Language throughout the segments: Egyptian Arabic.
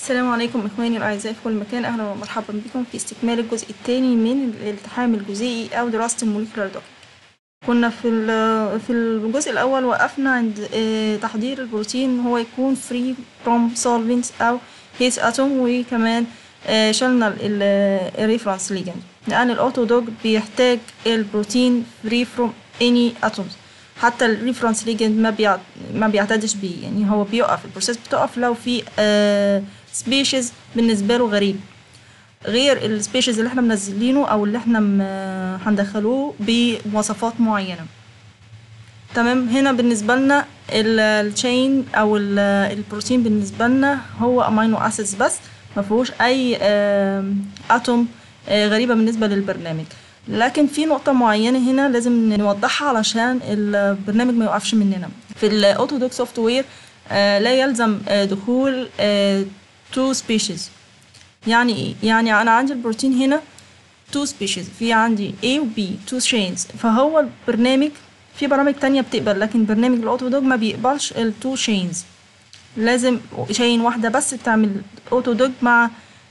السلام عليكم اخواني الاعزاء في كل مكان اهلا ومرحبا بكم في استكمال الجزء الثاني من الالتحام الجزيئي او دراسه الموليكولار دوك كنا في في الجزء الاول وقفنا عند تحضير البروتين هو يكون فري فروم solvents او هيس اتوم وكمان شلنا الريفرنس ليجند لان الاوتو دوج بيحتاج البروتين فري فروم اني اتومز حتى الريفرنس ليجند ما بيع... ما بيعتدش بيه يعني هو بيقف البروسيس بتقف لو في آه سبيشيز بالنسبه له غريب غير السبيشيز اللي احنا منزلينه او اللي احنا هندخلوه بمواصفات معينه تمام هنا بالنسبه لنا التشين او البروتين بالنسبه لنا هو امينو اسيدز بس ما فيهوش اي اتوم غريبه بالنسبه للبرنامج لكن في نقطة معينة هنا لازم نوضحها علشان البرنامج ما يوقفش مننا في الاوتودوك سوفت وير لا يلزم دخول تو سبيشيز يعني ايه يعني انا عندي البروتين هنا تو سبيشيز في عندي A و B تو chains فهو البرنامج في برامج تانية بتقبل لكن برنامج الاوتودوج ما بيقبلش التو chains لازم chain واحدة بس تعمل اوتودوج مع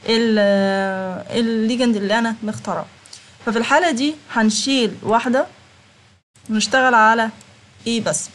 الليجند اللي انا مختاره ففي الحالة دي هنشيل واحدة ونشتغل على ايه بس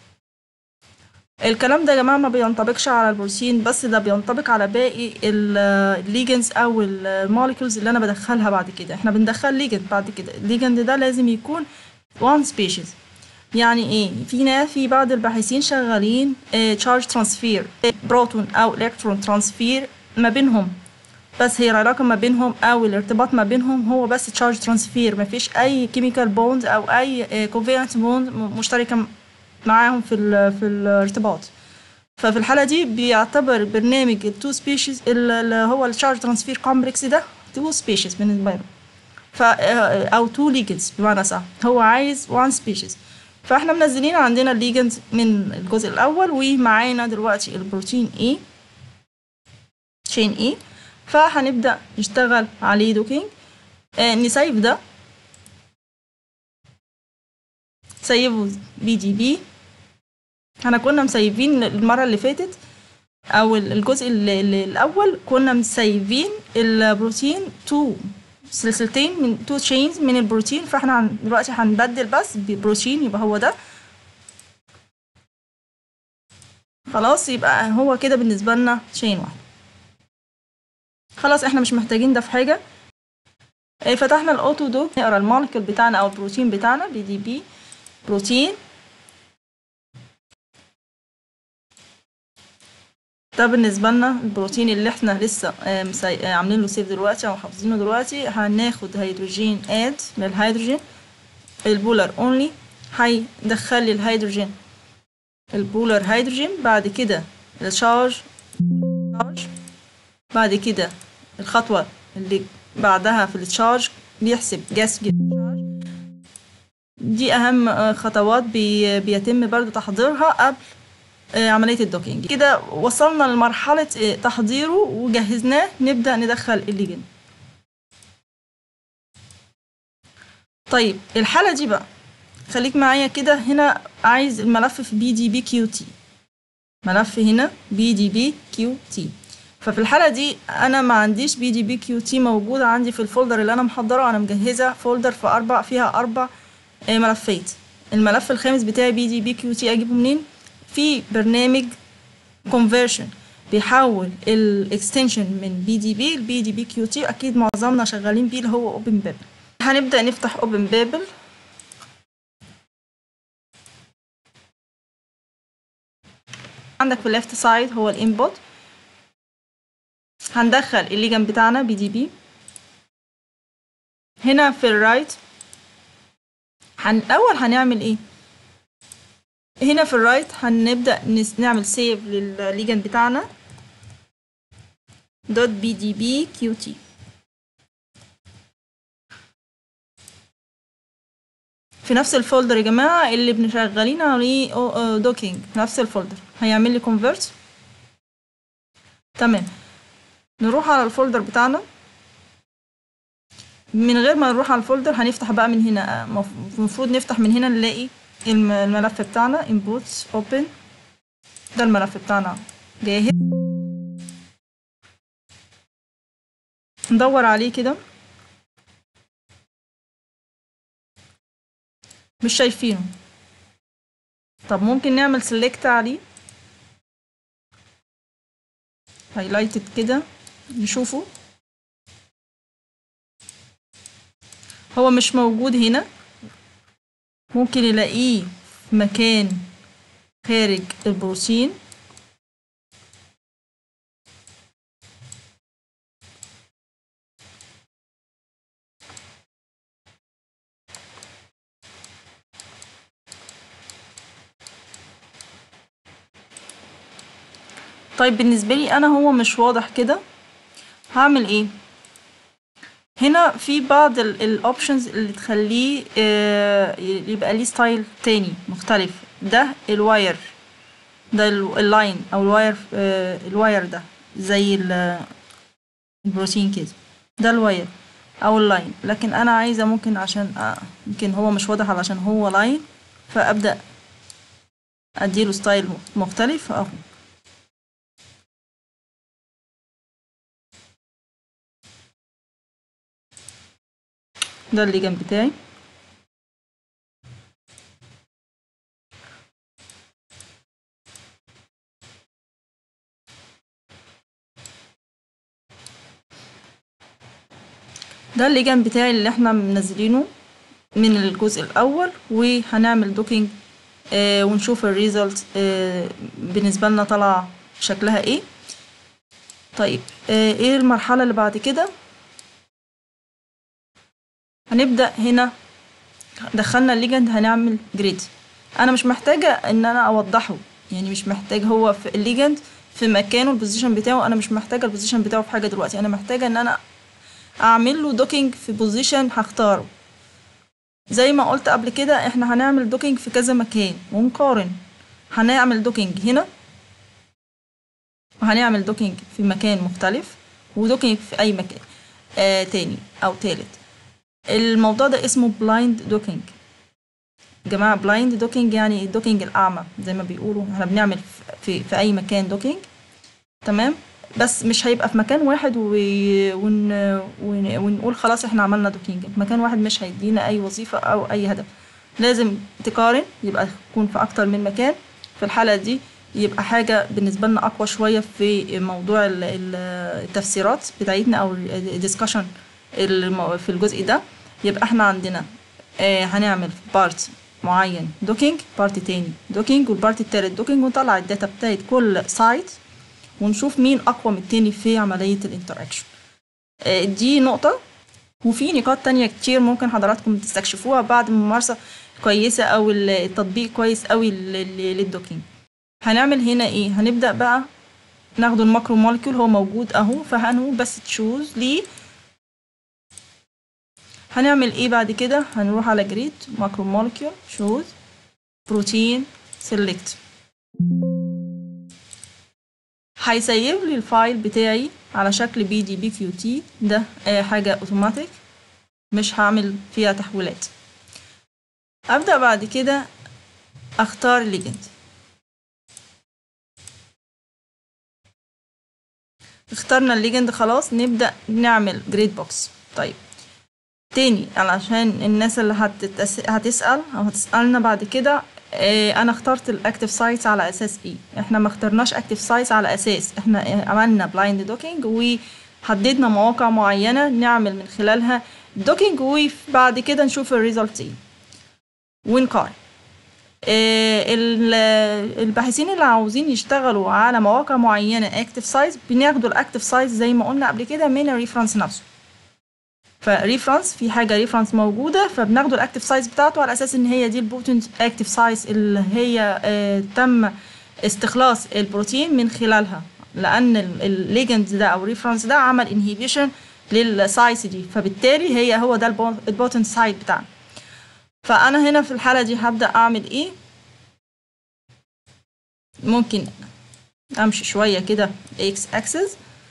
الكلام ده يا جماعة ما بينطبقش على البروتين بس ده بينطبق على باقي الليجنز او الموليكولز اللي انا بدخلها بعد كده احنا بندخل ليجند بعد كده الليجند ده لازم يكون one species يعني ايه في ناس في بعض الباحثين شغالين تشارج ترانسفير بروتون او الكترون ترانسفير ما بينهم بس هي العلاقة ما بينهم أو الارتباط ما بينهم هو بس تشارج ترانسفير مفيش أي كيميكال بوند أو أي كوفيلنت بوند مشتركة معاهم في ال في الارتباط ففي الحالة دي بيعتبر برنامج التو سبيشيز اللي هو التشارج ترانسفير كومبلكس ده تو سبيشيز بالنسبة له ف أو تو ليجنز بمعنى صح هو عايز وان سبيشيز فاحنا منزلين عندنا الليجنز من الجزء الأول ومعانا دلوقتي البروتين E chain E فهنبدأ نشتغل عليه دوكينج آه نسيف ده سيفه بي دي بي احنا كنا مسيفين المرة اللي فاتت او الجزء اللي الاول كنا مسيفين البروتين تو سلسلتين من تو تشينز من البروتين فاحنا دلوقتي هنبدل بس ببروتين يبقى هو ده خلاص يبقى هو كده بالنسبة لنا تشين واحد خلاص احنا مش محتاجين ده في حاجة فتحنا الاوتو دو نقرا المولكيول بتاعنا او البروتين بتاعنا بي دي بي بروتين ده بالنسبة لنا البروتين اللي احنا لسه عاملين له سيف دلوقتي او حافظينه دلوقتي هناخد هيدروجين اد للهيدروجين البولر اونلي هيدخل لي الهيدروجين البولر هيدروجين بعد كده الشارج بعد كده الخطوة اللي بعدها في التشارج بيحسب جاس تشارج دي أهم خطوات بي بيتم برضو تحضيرها قبل عملية الدوكينج كده وصلنا لمرحلة تحضيره وجهزناه نبدأ ندخل الليجن طيب الحالة دي بقى خليك معايا كده هنا عايز الملف في بي دي بي كيو تي ملف هنا بي دي بي كيو تي ففي الحالة دي أنا ما عنديش بي دي بي كيو تي موجودة عندي في الفولدر اللي أنا محضره أنا مجهزة فولدر في أربع فيها أربع ملفات الملف الخامس بتاعي بي دي بي كيو تي أجيبه منين؟ في برنامج conversion بيحول الاكستنشن من بي دي بي لبي دي بي كيو تي أكيد معظمنا شغالين بيه اللي هو أوبن بابل هنبدأ نفتح أوبن بابل عندك في الليفت سايد هو الانبوت هندخل الليجن بتاعنا بي دي بي هنا في الرايت هن الاول هنعمل ايه هنا في الرايت هنبدا نعمل سيف للليجن بتاعنا دوت بي دي بي كيو تي في نفس الفولدر يا جماعه اللي بنشغلين عليه دوكينج نفس الفولدر هيعمل لي كونفرت تمام نروح على الفولدر بتاعنا من غير ما نروح على الفولدر هنفتح بقى من هنا المفروض نفتح من هنا نلاقي الملف بتاعنا inputs open ده الملف بتاعنا جاهز ندور عليه كده مش شايفينه طب ممكن نعمل سيلكت عليه هايلايتد كده نشوفه هو مش موجود هنا ممكن نلاقيه في مكان خارج البروتين طيب بالنسبة لي أنا هو مش واضح كده هعمل ايه هنا في بعض الاوبشنز اللي تخليه آه، يبقى ليه ستايل تاني مختلف ده الواير ده ال- اللاين او الواير آه، الواير ده زي ال- البروتين كده ده الواير او اللاين لكن انا عايزه ممكن عشان آه، يمكن هو مش واضح علشان هو لاين فابدا اديله ستايل مختلف اهو ده الليجن بتاعي ده الليجن بتاعي اللي احنا منزلينه من الجزء الاول وهنعمل دوكينج آه ونشوف الريزلت آه بالنسبه لنا طلع شكلها ايه طيب آه ايه المرحله اللي بعد كده هنبدا هنا دخلنا الليجند هنعمل جريد انا مش محتاجه ان انا اوضحه يعني مش محتاج هو في الليجند في مكانه البوزيشن بتاعه انا مش محتاجه البوزيشن بتاعه في حاجه دلوقتي انا محتاجه ان انا اعمل له دوكينج في بوزيشن هختاره زي ما قلت قبل كده احنا هنعمل دوكينج في كذا مكان ونقارن هنعمل دوكينج هنا وهنعمل دوكينج في مكان مختلف ودوكينج في اي مكان آه تاني او تالت الموضوع ده اسمه بلايند دوكينج جماعة بلايند دوكينج يعني الدوكينج الأعمى زي ما بيقولوا احنا بنعمل في, في أي مكان دوكينج تمام بس مش هيبقى في مكان واحد و... ون... ون... ونقول خلاص احنا عملنا دوكينج مكان واحد مش هيدينا أي وظيفة أو أي هدف لازم تقارن يبقى يكون في أكتر من مكان في الحالة دي يبقى حاجة بالنسبة لنا أقوى شوية في موضوع ال- ال- التفسيرات بتاعتنا أو الديسكشن في الجزء ده يبقى احنا عندنا آه هنعمل بارت معين دوكينج بارت تاني دوكينج والبارت التالت دوكينج ونطلع الداتا بتاعت كل سايت ونشوف مين أقوى من التاني في عملية الانتراكشن آه دي نقطة وفي نقاط تانية كتير ممكن حضراتكم تستكشفوها بعد ممارسة كويسة أو التطبيق كويس أوي لل- للدوكينج هنعمل هنا ايه هنبدأ بقى ناخد الماكرو مولكيول هو موجود اهو فهنقول بس تشوز ليه هنعمل ايه بعد كده هنروح على جريد ماكرو مولكيول شوز بروتين سيلكت هيسيب لي الفايل بتاعي على شكل بي دي بي كيو تي ده آه، حاجة اوتوماتيك مش هعمل فيها تحويلات ابدأ بعد كده اختار ليجند اخترنا الليجند خلاص نبدأ نعمل جريد بوكس طيب تاني علشان الناس اللي هتتس... هتسأل او هتسألنا بعد كده اه انا اخترت الاكتف سايتس على اساس ايه احنا ما اخترناش اكتف سايتس على اساس احنا عملنا بلايند دوكينج وحددنا مواقع معينة نعمل من خلالها دوكينج وبعد كده نشوف الريزلت ايه ونقارن آه، ال- الباحثين اللي عاوزين يشتغلوا على مواقع معينة اكتف سايز بناخدوا الاكتف سايز زي ما قلنا قبل كده من الريفرنس نفسه فريفرنس في حاجة ريفرنس موجودة فبناخدوا الاكتف سايز بتاعته على اساس ان هي دي البوتنت اكتف سايز اللي هي آه، تم استخلاص البروتين من خلالها لان الليجند ده او الريفرنس ده عمل انهيبيشن للسايز دي فبالتالي هي هو ده البوتنت سايد بتاعنا فانا هنا في الحالة دي هبدأ اعمل ايه ممكن امشي شوية كده x axis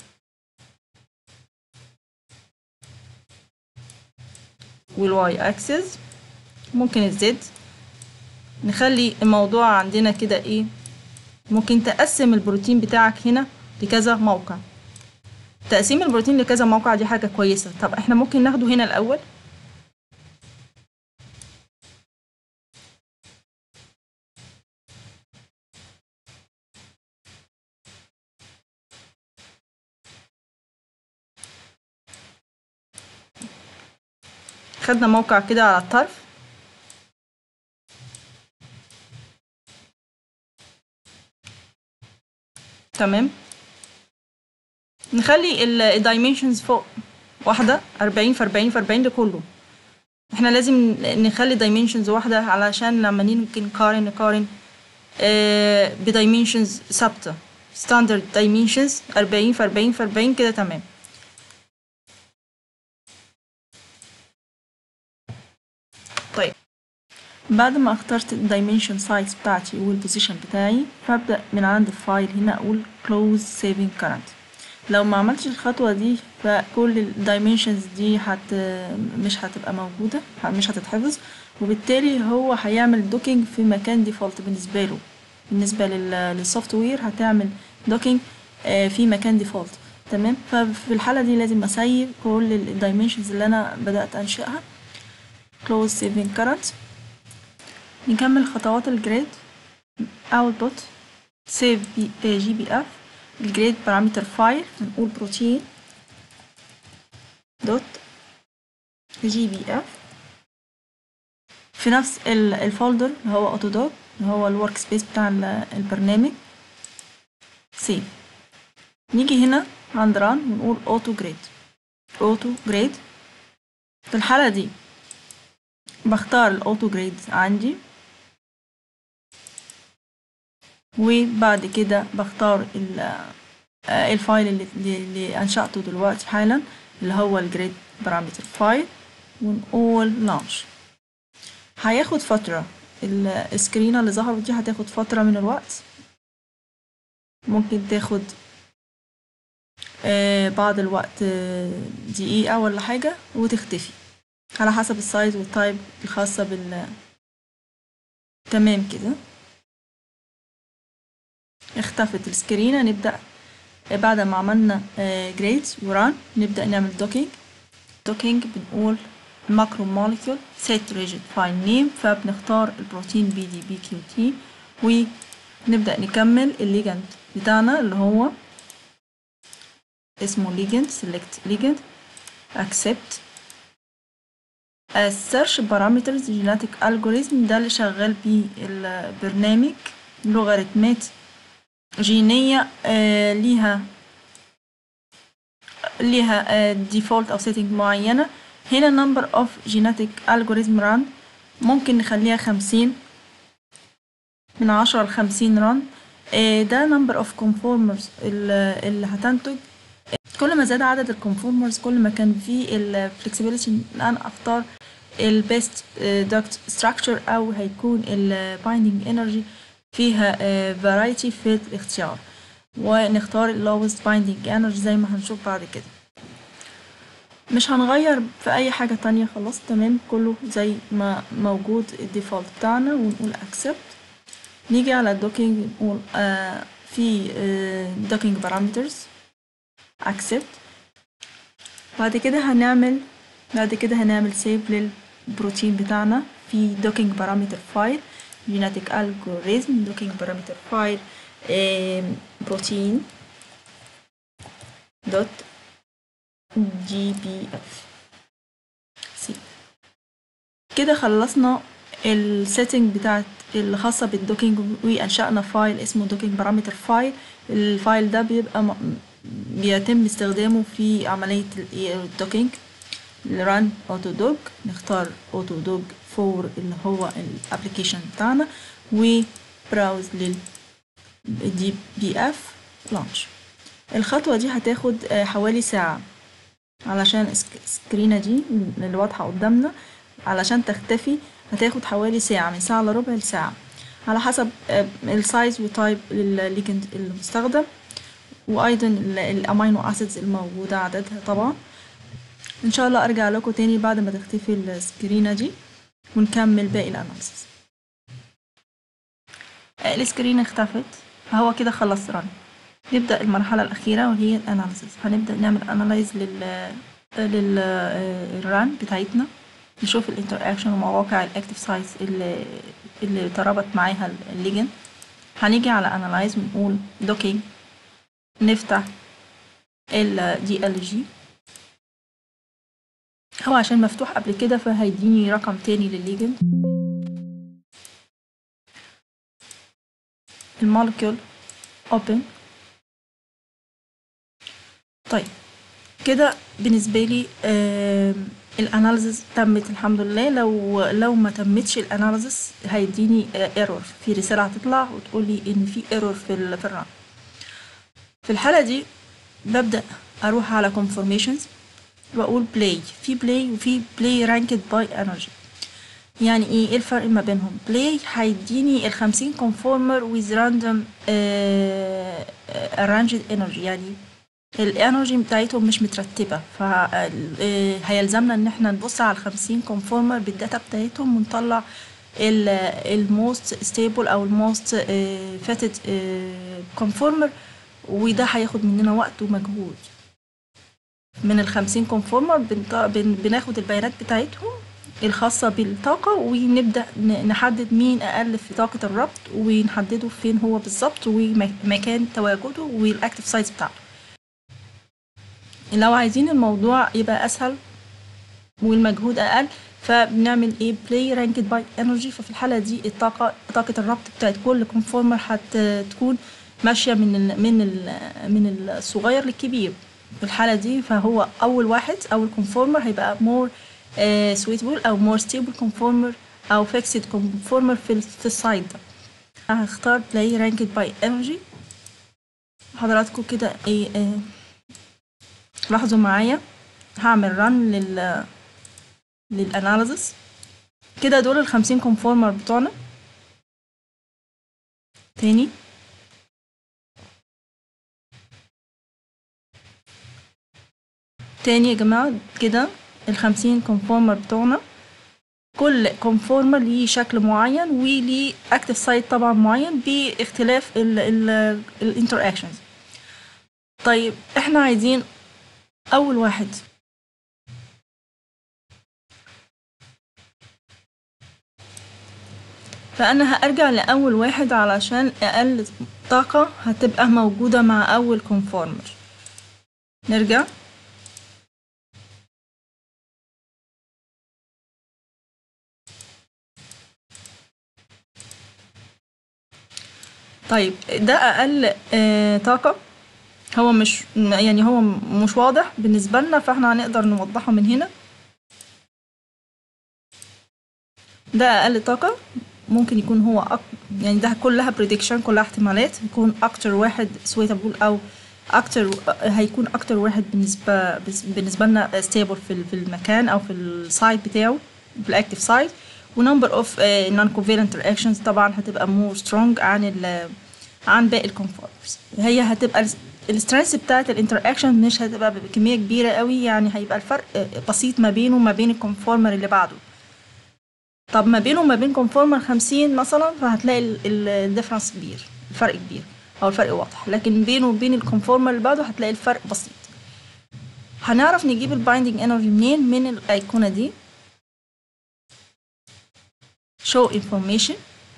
والواي axis ممكن الزد نخلي الموضوع عندنا كده ايه ممكن تقسم البروتين بتاعك هنا لكذا موقع تقسيم البروتين لكذا موقع دي حاجة كويسة طب احنا ممكن ناخده هنا الأول خدنا موقع كده على الطرف تمام نخلي الدايمنشنز فوق واحدة أربعين في أربعين في أربعين ده كله احنا لازم نخلي دايمنشنز واحدة علشان لما نيجي نقارن نقارن آه بدايمنشنز ثابتة ستاندرد دايمنشنز أربعين في أربعين في أربعين كده تمام طيب بعد ما اخترت الدايمنشن سايز بتاعتي والبوزيشن بتاعي فابدأ من عند الفايل هنا اقول close saving current لو ما عملتش الخطوة دي فكل الدايمنشنز دي هت مش هتبقى موجودة مش هتتحفظ وبالتالي هو هيعمل دوكينج في مكان ديفولت بالنسبة له بالنسبة للسوفت وير هتعمل دوكينج في مكان ديفولت تمام ففي الحالة دي لازم اسيب كل الدايمنشنز اللي انا بدأت انشئها close saving current نكمل خطوات الجريد output save جي بي اف الجريد بارامتر فايل هنقول بروتين دوت جي بي اف في نفس الفولدر اللي هو اوتودوك اللي هو الورك سبيس بتاع البرنامج سيف نيجي هنا عند ران ونقول اوتو جريد اوتو جريد في الحالة دي بختار الاوتو جريد عندي وبعد كده بختار الفايل اللي, اللي انشأته دلوقتي حالا اللي هو الجريد بارامتر فايل ونقول لانش هياخد فترة السكرينة اللي ظهرت دي هتاخد فترة من الوقت ممكن تاخد بعض الوقت دقيقة ولا حاجة وتختفي على حسب السايز والتايب الخاصة بال تمام كده اختفت السكرينة نبدأ بعد ما عملنا جريد وران نبدأ نعمل دوكينج دوكينج بنقول ماكرو موليكيول set rigid file name فبنختار البروتين بي دي بي كيو تي ونبدأ نكمل الليجند بتاعنا اللي هو اسمه ligand select ligand accept السيرش بارامترز جيناتيك الجوريزم ده اللي شغال بيه البرنامج لوغاريتمات جينية آه ليها ليها ديفولت أو سيتنج معينة هنا number of genetic algorithm run ممكن نخليها خمسين من عشرة لخمسين ران آه ده number of conformers اللي هتنتج كل ما زاد عدد الكونفورمرز كل ما كان في الفلكسبيليتي ان انا اختار البيست duct structure او هيكون البايندينج انرجي فيها فرايتي في الاختيار ونختار اللوست بايندينج انرجي زي ما هنشوف بعد كده مش هنغير في اي حاجة تانية خلاص تمام كله زي ما موجود الديفولت بتاعنا ونقول accept نيجي على الدوكينج نقول آه في دوكينج بارامترز accept بعد كده هنعمل بعد كده هنعمل سيف للبروتين بتاعنا في دوكينج بارامتر فايل genetic algorithm دوكينج بارامتر فايل بروتين دوت جي بي اف سي كده خلصنا السيتنج بتاعت اللي خاصة بالدوكينج وأنشأنا فايل اسمه دوكينج بارامتر فايل الفايل ده بيبقى بيتم استخدامه في عملية الدوكينج ران اوتو دوج نختار اوتو دوج فور اللي هو الابلكيشن بتاعنا وبراوز لل دي بي اف لانش الخطوة دي هتاخد حوالي ساعة علشان السكرينة دي اللي واضحة قدامنا علشان تختفي هتاخد حوالي ساعة من ساعة لربع لساعة على حسب السايز وتايب للليجند المستخدم وايضا الامينو اسيدز الموجودة عددها طبعا ان شاء الله ارجع لكم تاني بعد ما تختفي السكرينة دي ونكمل باقي الاناليسيس السكرين اختفت فهو كده خلص رن نبدأ المرحلة الأخيرة وهي الأناليسيس هنبدأ نعمل أنالايز لل للران بتاعتنا نشوف الانتراكشن ومواقع الاكتف سايتس اللي اللي ترابط معاها الليجن هنيجي على انالايز ونقول دوكينج نفتح ال دي ال جي هو عشان مفتوح قبل كده فهيديني رقم تاني للليجن المولكيول open طيب كده بالنسبة لي الاناليزز تمت الحمد لله لو لو ما تمتش الاناليزز هيديني ايرور في رسالة هتطلع وتقول لي ان في ايرور في ال في الران في الحالة دي ببدأ اروح على conformations واقول بلاي في بلاي وفي بلاي رانكد باي انرجي يعني ايه ايه الفرق ما بينهم بلاي هيديني ال 50 conformer with random uh, arranged energy يعني الانرجي بتاعتهم مش مترتبه فهيلزمنا ان احنا نبص على ال 50 conformer بالداتا بتاعتهم ونطلع الموست ستيبل او الموست فاتد conformer وده هياخد مننا وقت ومجهود من ال 50 conformer بناخد البيانات بتاعتهم الخاصة بالطاقة ونبدأ نحدد مين أقل في طاقة الربط ونحدده فين هو بالظبط ومكان تواجده والأكتف سايتس بتاعته لو عايزين الموضوع يبقى أسهل والمجهود أقل فبنعمل ايه بلاي رانكد باي انرجي ففي الحالة دي الطاقة طاقة الربط بتاعت كل كونفورمر هتكون ماشية من ال من ال من الصغير للكبير في الحالة دي فهو أول واحد أول كونفورمر هيبقى مور suitable او more stable conformer او fixed conformer في في السايد ده هختار play ranked by energy حضراتكم كده ايه اه لاحظوا معايا هعمل run لل للاناليزس كده دول الخمسين conformer بتوعنا تاني تاني يا جماعة كده الخمسين كونفورمر بتوعنا كل كونفورمر ليه شكل معين وليه اكتف سايت طبعا معين باختلاف الانتراكشنز طيب احنا عايزين اول واحد فانا هارجع لاول واحد علشان اقل طاقة هتبقى موجودة مع اول كونفورمر نرجع طيب ده اقل آه طاقة هو مش يعني هو مش واضح بالنسبة لنا فاحنا هنقدر نوضحه من هنا ده اقل طاقة ممكن يكون هو أك... يعني ده كلها بريدكشن كلها احتمالات يكون اكتر واحد سويتابل او اكتر هيكون اكتر واحد بالنسبة بالنسبة لنا ستيبل في في المكان او في السايت بتاعه في الاكتف سايت ونمبر اوف نون كوفيلنت رياكشنز طبعا هتبقى مور سترونج عن ال عن باقي الكونفورمرز هي هتبقى السترينث بتاعت الانتراكشن مش هتبقى بكميه كبيره قوي يعني هيبقى الفرق بسيط ما بينه وما بين الكونفورمر اللي بعده طب ما بينه وما بين كونفورمر خمسين مثلا فهتلاقي الديفرنس كبير الفرق كبير او الفرق واضح لكن بينه وبين الكونفورمر اللي بعده هتلاقي الفرق بسيط هنعرف نجيب البايندينج انرجي منين من الايقونه دي show information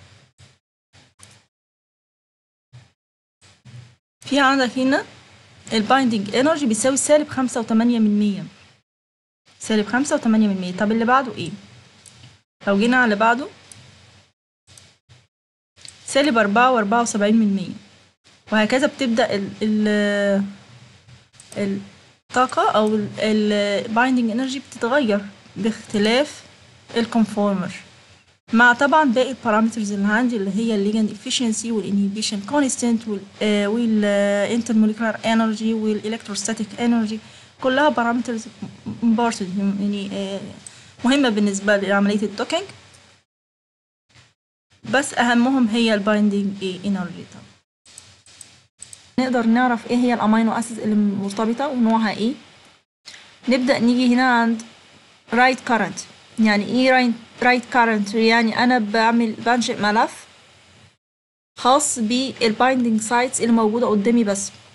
في عندك هنا البايندينج انرجي بيساوي سالب خمسة وتمانية من مية سالب خمسة وتمانية من مية طب اللي بعده ايه لو جينا على اللي بعده سالب أربعة وأربعة وسبعين من مية وهكذا بتبدأ ال ال الطاقة أو البايندينج انرجي بتتغير باختلاف الكونفورمر مع طبعا باقي البارامترز اللي عندي اللي هي الليجند افشنسي والانهيبيشن كونستنت والانترموليكولار انرجي والالكتروستاتيك انرجي كلها بارامترز امبورتنت يعني مهمه بالنسبه لعمليه الدوكينج بس اهمهم هي البايندينج انرجي نقدر نعرف ايه هي الامينو اسيد اللي مرتبطه ونوعها ايه نبدا نيجي هنا عند رايت right كارنت يعني ايه رايت رايت كارنت يعني انا بعمل بنشئ ملف خاص بالبايندينج سايتس اللي موجوده قدامي بس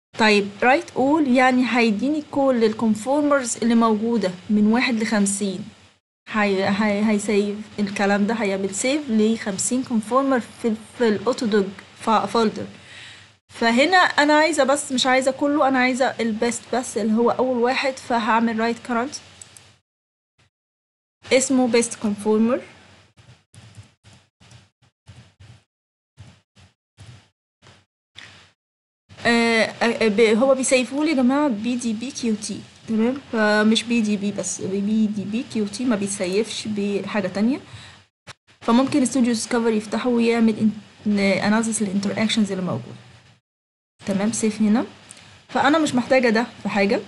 طيب رايت اول يعني هيديني كل الكونفورمرز اللي موجودة من واحد لخمسين هي هي هيسيف الكلام ده هيعمل سيف لخمسين كونفورمر في في الاوتودوج فولدر فهنا انا عايزة بس مش عايزة كله انا عايزة البيست بس اللي هو اول واحد فهعمل رايت كرنت اسمه بيست كونفورمر هو بيسيفوا لي يا جماعه بي دي بي كيو تي تمام فمش بي دي بي بس بي دي بي كيو تي ما بيسيفش بحاجه تانية فممكن استوديو ديسكفر يفتحه ويعمل اناليسيس الانتراكشنز اللي موجوده تمام سيف هنا فانا مش محتاجه ده في حاجه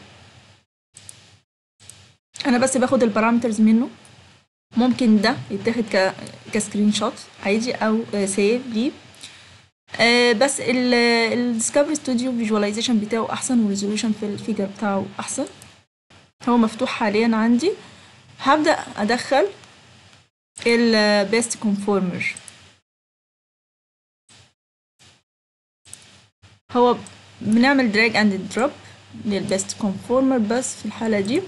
انا بس باخد البارامترز منه ممكن ده يتاخد ك كسكرين شوت عادي او سيف ليه آه بس الديسكفري ستوديو فيجواليزيشن بتاعه احسن والريزولوشن في الفيجر بتاعه احسن هو مفتوح حاليا عندي هبدا ادخل البيست كونفورمر هو بنعمل دراج اند دروب للبيست كونفورمر بس في الحاله دي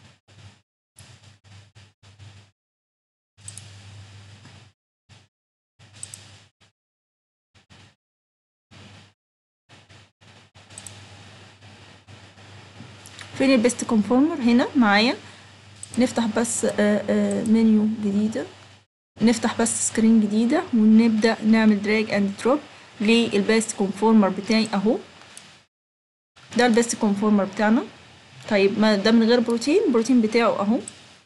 فين البيست كونفورمر هنا معايا نفتح بس منيو جديدة نفتح بس سكرين جديدة ونبدأ نعمل دراج اند دروب للبيست كونفورمر بتاعي اهو ده البيست كونفورمر بتاعنا طيب ما ده من غير بروتين البروتين بتاعه اهو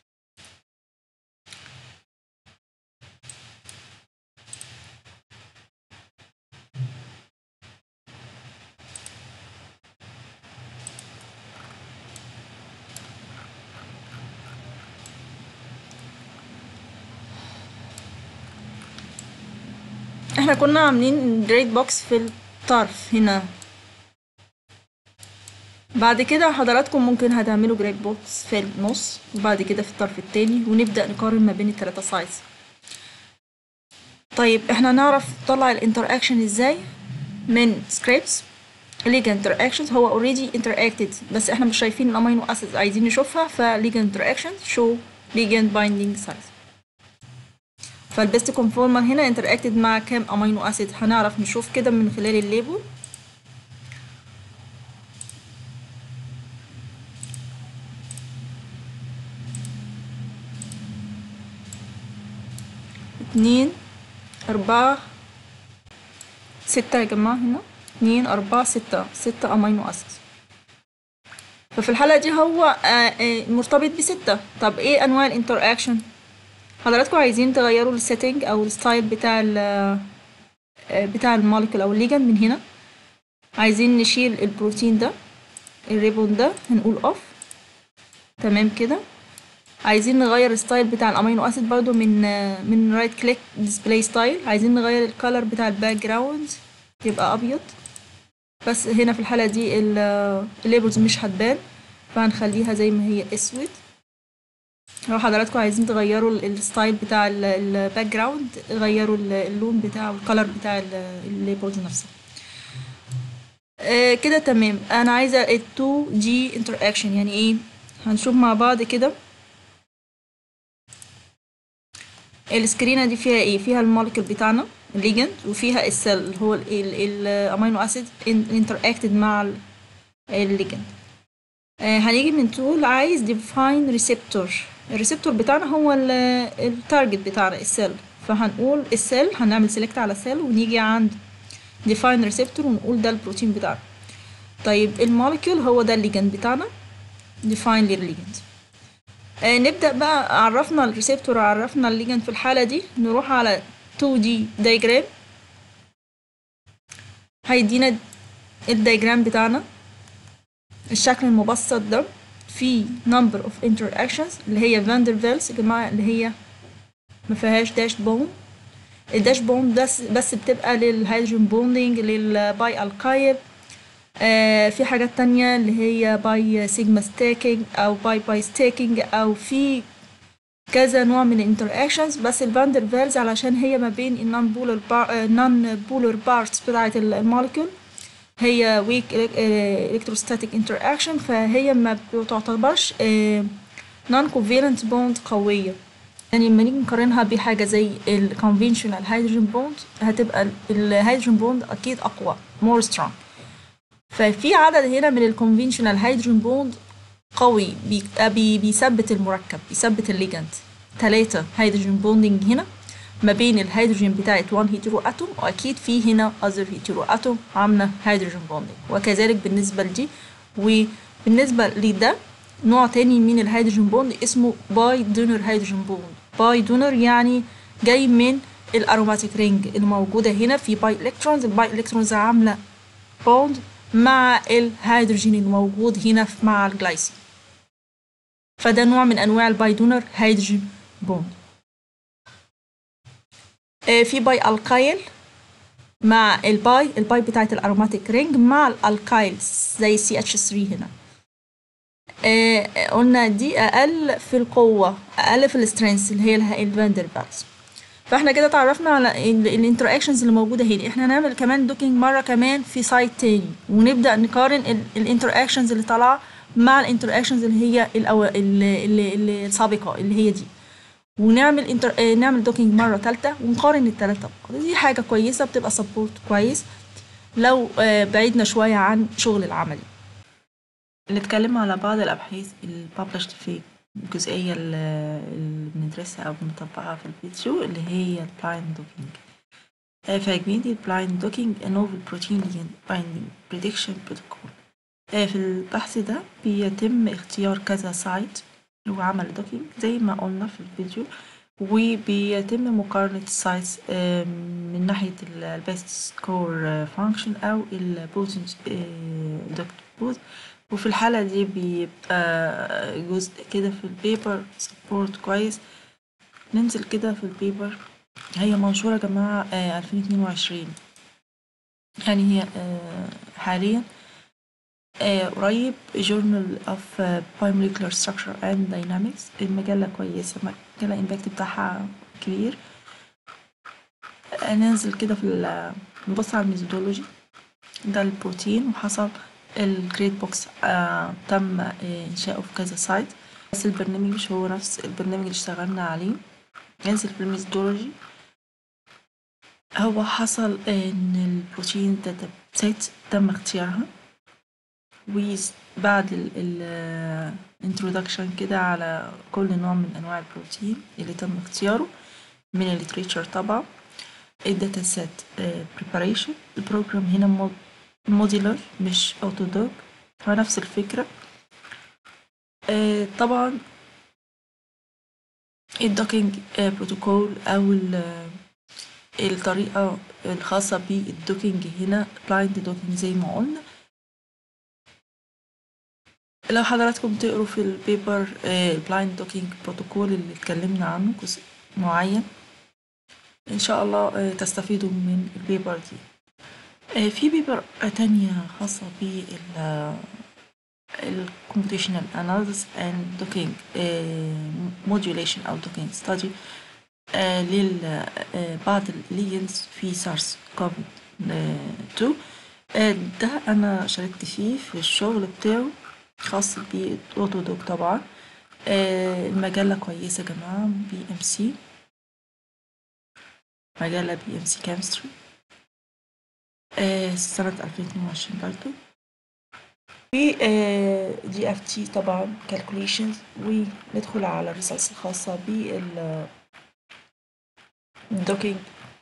احنا كنا عاملين جريد بوكس في الطرف هنا بعد كده حضراتكم ممكن هتعملوا جريد بوكس في النص وبعد كده في الطرف التاني ونبدأ نقارن ما بين التلاتة سايز طيب احنا نعرف نطلع الانتراكشن ازاي من سكريبتس ليجا انتراكشنز هو اوريدي انتراكتد بس احنا مش شايفين الامينو اسيدز عايزين نشوفها فليجا انتراكشن شو ليجند بايندينج سايز فالبيست كونفورمر هنا انتراكتد مع كام امينو اسيد هنعرف نشوف كده من خلال الليبل اتنين اربعة ستة يا جماعة هنا اتنين اربعة ستة ستة امينو اسيد ففي الحالة دي هو مرتبط بستة طب ايه انواع الانتراكشن حضراتكم عايزين تغيروا السيتنج او الستايل بتاع ال بتاع المولكيول او الليجند من هنا عايزين نشيل البروتين ده الريبون ده هنقول اوف تمام كده عايزين نغير الستايل بتاع الامينو اسيد برضو من من رايت كليك ديسبلاي ستايل عايزين نغير الكالر بتاع الباك جراوند يبقى ابيض بس هنا في الحاله دي الليبلز مش هتبان فهنخليها زي ما هي اسود لو حضراتكم عايزين تغيروا الستايل بتاع الباك جراوند غيروا اللون بتاع الكالر بتاع الليبلز نفسها آه كده تمام انا عايزه ال 2 جي انتراكشن يعني ايه هنشوف مع بعض كده السكرينه دي فيها ايه فيها المولكيول بتاعنا الليجند وفيها السيل اللي هو الامينو اسيد انتراكتد مع الليجند آه هنيجي من تول عايز define receptor الريسبتور بتاعنا هو التارجت بتاعنا السيل فهنقول السيل هنعمل سيلكت على سيل ونيجي عند define receptor ونقول ده البروتين بتاعنا طيب المولكيول هو ده الليجند بتاعنا define للليجند آه نبدأ بقى عرفنا الريسبتور عرفنا الليجند في الحالة دي نروح على 2D diagram هيدينا الدياجرام بتاعنا الشكل المبسط ده في number of interactions اللي هي فاندرفيلز يا جماعة اللي هي ما فيهاش داش بون الداش بون بس بس بتبقى للهيدروجين بوندينج للباي الكايل آه في حاجات تانية اللي هي باي سيجما ستاكينج او باي باي ستاكينج او في كذا نوع من الانتراكشنز بس الفاندرفيلز علشان هي ما بين النون بولر بار نون بولر بارتس بتاعة المولكيول هي weak electrostatic interaction فهي ما بتعتبرش non covalent bond قوية يعني لما نيجي نقارنها بحاجة زي ال conventional hydrogen bond هتبقى الهيدروجين بوند أكيد أقوى more strong ففي عدد هنا من ال conventional hydrogen bond قوي بي بي بيثبت المركب بيثبت الليجند تلاتة هيدروجين بوندنج هنا ما بين الهيدروجين بتاعت 1 هيترو اتوم واكيد في هنا اذر هيترو اتوم عامله هيدروجين بوندنج وكذلك بالنسبه لدي وبالنسبه لده نوع تاني من الهيدروجين بوند اسمه باي دونر هيدروجين بوند باي دونر يعني جاي من الاروماتيك رينج الموجوده هنا في باي الكترونز الباي الكترونز عامله بوند مع الهيدروجين الموجود هنا مع الجلايسين فده نوع من انواع الباي دونر هيدروجين بوند في باي الكايل مع الباي الباي بتاعت الاروماتيك رينج مع الالكايلز زي سي اتش 3 هنا آه قلنا دي اقل في القوه اقل في السترينث اللي هي الفاندر بالز فاحنا كده اتعرفنا على الانتراكشنز اللي موجوده هنا احنا هنعمل كمان دوكينج مره كمان في سايت تاني ونبدا نقارن الانتراكشنز اللي طالعه مع الانتراكشنز اللي هي الأو... اللي, اللي السابقه اللي هي دي ونعمل انتر... اه نعمل دوكينج مره ثالثه ونقارن الثلاثه دي حاجه كويسه بتبقى سبورت كويس لو اه بعيدنا شويه عن شغل العملي نتكلم على بعض الابحاث الببلشت في الجزئيه اللي بندرسها او بنطبقها في الفيديو اللي هي البلايند دوكينج فاجميدي البلايند دوكينج a novel protein binding prediction protocol في البحث ده بيتم اختيار كذا سايت وعمل دوكينج زي ما قلنا في الفيديو وبيتم مقارنة السايتس من ناحية البيست سكور فانكشن أو البوتنج دوكت بوت وفي الحالة دي بيبقى جزء كده في البيبر سبورت كويس ننزل كده في البيبر هي منشورة يا جماعة ألفين اتنين وعشرين يعني هي حاليا قريب Journal of Biomolecular Structure and Dynamics المجلة كويسة المجلة الإمباكت بتاعها كبير ننزل كده في نبص على الميثودولوجي ده البروتين وحصل الجريد بوكس آه تم إنشاؤه في كذا سايت بس البرنامج مش هو نفس البرنامج اللي اشتغلنا عليه ننزل في الميثودولوجي هو حصل إن البروتين داتا سيت تم اختيارها وبعد الانترودكشن كده على كل نوع من انواع البروتين اللي تم اختياره من الليتريتشر طبعا الداتا سيت بريباريشن البروجرام هنا موديلر مش اوتودوك هو نفس الفكرة طبعا الدوكينج بروتوكول او الطريقة الخاصة بالدوكينج هنا بلايند دوكينج زي ما قلنا لو حضراتكم تقروا في البيبر البلايند دوكينج بروتوكول اللي اتكلمنا عنه جزء معين ان شاء الله تستفيدوا من البيبر دي في بيبر تانية خاصة بال computational analysis and docking modulation أو docking study لبعض الليجنز في سارس كوفيد 2 ده أنا شاركت فيه في الشغل بتاعه خاص بأوتودوك طبعا المجلة كويسة يا جماعة بي ام سي مجلة بي ام سي كيمستري سنة ألفين اتنين وعشرين برضه في دي اف تي طبعا calculations وندخل على الريسالس الخاصة بال دوكينج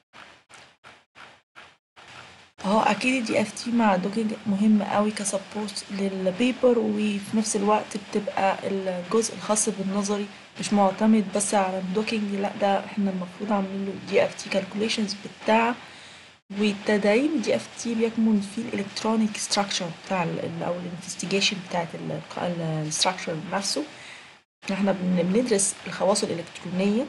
اهو اكيد الدي اف تي مع الدوكينج مهم قوي كسبورت للبيبر وفي نفس الوقت بتبقى الجزء الخاص بالنظري مش معتمد بس على الدوكينج لا ده احنا المفروض عاملين له دي اف تي كالكوليشنز بتاع والتدعيم دي اف تي بيكمن في الالكترونيك ستراكشر بتاع ال او الانفستيجيشن بتاعت الستراكشر نفسه احنا بندرس الخواص الالكترونيه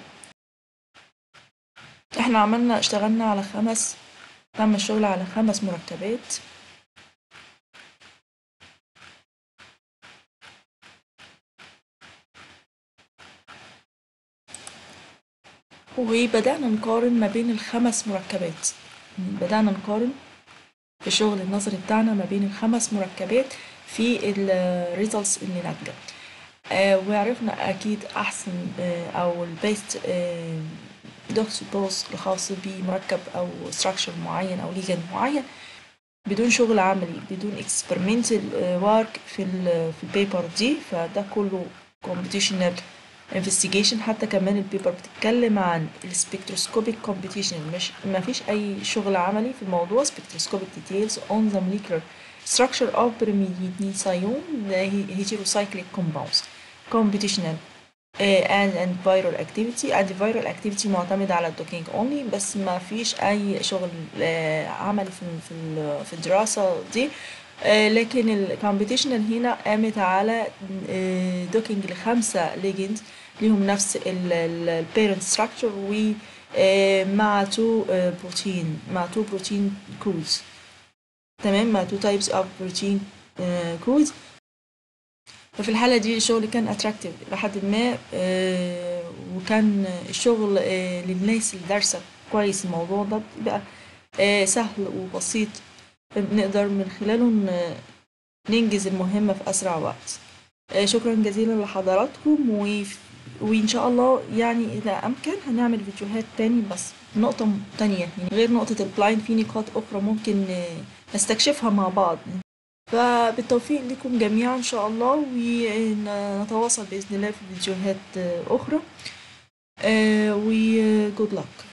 احنا عملنا اشتغلنا على خمس تم الشغل على خمس مركبات وبدأنا نقارن ما بين الخمس مركبات بدأنا نقارن في الشغل النظري بتاعنا ما بين الخمس مركبات في الريزلتس اللي ناتجة آه، وعرفنا أكيد أحسن آه، أو البيست دوت سبوز الخاص بمركب أو ستراكشر معين أو ليجن معين بدون شغل عملي بدون experimental work في ال في البيبر دي فده كله computational investigation حتى كمان البيبر بتتكلم عن السبكتروسكوبيك computational مش ما فيش اي شغل عملي في الموضوع spectroscopic details on the molecular structure of pyrimidine heterocyclic compounds computational uh, and and viral activity and viral activity معتمدة على الدوكينج only بس ما فيش أي شغل uh, عملي في في ال- في الدراسة دي uh, لكن الكومبيتيشنال هنا قامت على دوكينج لخمسة ليجند ليهم نفس البيرنت ستراكشر و uh, مع تو بروتين مع تو بروتين كودز تمام مع تو تايبس اوف بروتين كودز ففي الحالة دي الشغل كان اتراكتيف لحد ما آه، وكان الشغل آه، للناس اللي دارسة كويس الموضوع ده بقى آه، سهل وبسيط نقدر من خلاله ن- ننجز المهمة في أسرع وقت آه، شكرا جزيلا لحضراتكم و... وإن شاء الله يعني إذا أمكن هنعمل فيديوهات تاني بس نقطة تانية يعني غير نقطة البلايند في نقاط أخرى ممكن آه، نستكشفها مع بعض فبالتوفيق لكم جميعا إن شاء الله ونتواصل بإذن الله في فيديوهات آه، أخرى و good luck